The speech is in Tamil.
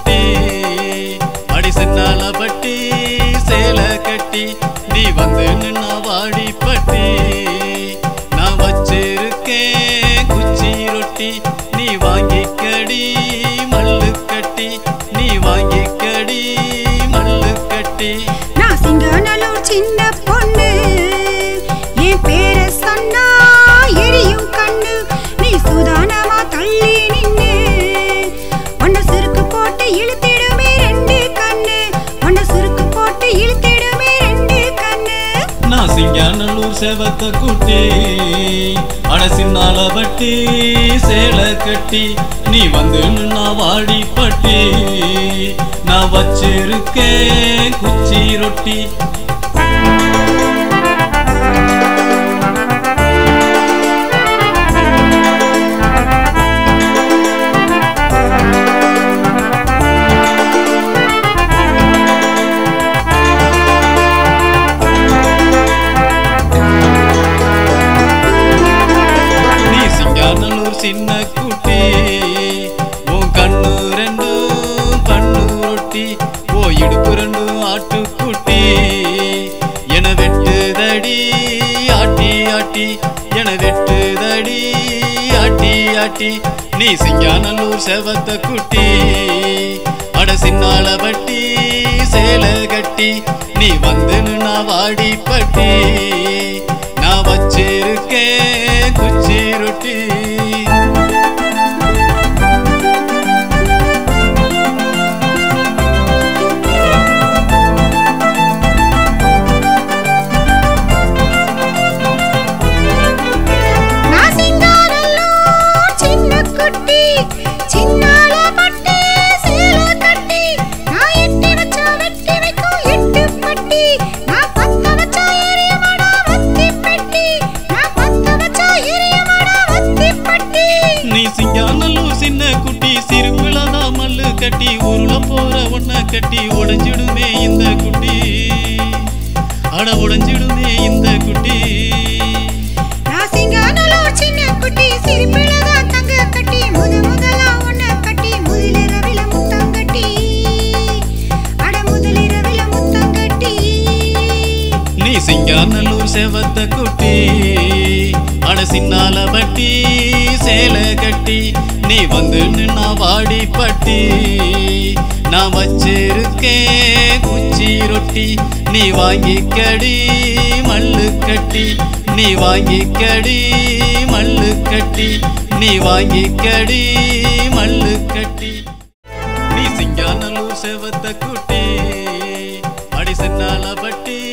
குட்டி அடி சென்னால பட்டி சேலை கட்டி நீ வந்து நின்னா வாடி பட்டி நான் வச்சிருக்கேன் குச்சி ரொட்டி நீ வாங்கிக்கடி மல்லு கட்டி நீ வாங்கிக்கடி மல்லு கட்டி நான் சிங்கானலூர் சின்ன பொண்ணு என் பேரை சொன்னா எரியும் கண்ணு நீ சுதானமா தள்ளி நின்னு ஒன்ன சுருக்கு போட்டு இழுத்திடுமே ரெண்டு கண்ணு ஒன்ன சுருக்கு போட்டு இழுத்திடுமே ரெண்டு கண்ணு நான் சிங்கானல்லூர் சேவத்த குட்டி அடசின்னால வட்டி சேலை கட்டி நீ வந்து நின்னா வாடி பட்டி நான் வச்சிருக்கேன் குச்சி ரொட்டி நீ சிங்கானல்லூர் சின்ன குட்டி உன் கண்ணு ரெண்டும் பண்ணு ரொட்டி ஓ இடுப்பு ரெண்டும் ஆட்டுக்குட்டி என வெட்டுதடி ஆட்டி ஆட்டி என வெட்டுதடி ஆட்டி ஆட்டி நீ சிங்கானல்லூர் செவத்த குட்டி அட சின்னால வட்டி சேலை கட்டி நீ வந்து நின்னா வாடி பட்டி நான் வச்சிருக்கேன் குச்சி ரொட்டி நான் சிங்கானல்லூர் சின்ன குட்டி சின்னால பட்டி சேலை கட்டி நான் எட்டி வச்சா வெட்டி வைக்கும் எட்டு பட்டி நான் பத்த வச்சா எரியமாடா வத்தி பெட்டி நான் பத்த வச்சா எரியமாடா வத்தி பட்டி நீ சிங்கானல்லூர் சின்ன குட்டி சிறுபிளதான் மல்லு கட்டி உருள போற ஒன்ன கட்டி உடைஞ்சிடுமே இந்த குட்டி அட உடைஞ்சிடுமே இந்த குட்டி நான் சிங்கானல்லூர் சின்ன குட்டி சிரிப்பிலதான் தங்க கட்டி முத முதலா உன்னை கட்டி முதலிரவில முத்தம் கட்டி அட முதலிரவில முத்தம் கட்டி நீ சிங்காநல்லூர் செவத்த குட்டி அட சின்னால வட்டி சேலை கட்டி நீ வந்து நின்னா வாடி பட்டி நான் வச்சிருக்கேன் குச்சி ரொட்டி நீ வாங்கிக்கடி மல்லு கட்டி நீ வாங்கிக்கடி மல்லு கட்டி நீ வாங்கிக்கடி மல்லு கட்டி நீ சிங்கானல்லூர் செவத்த குட்டி அடி சென்னால பட்டி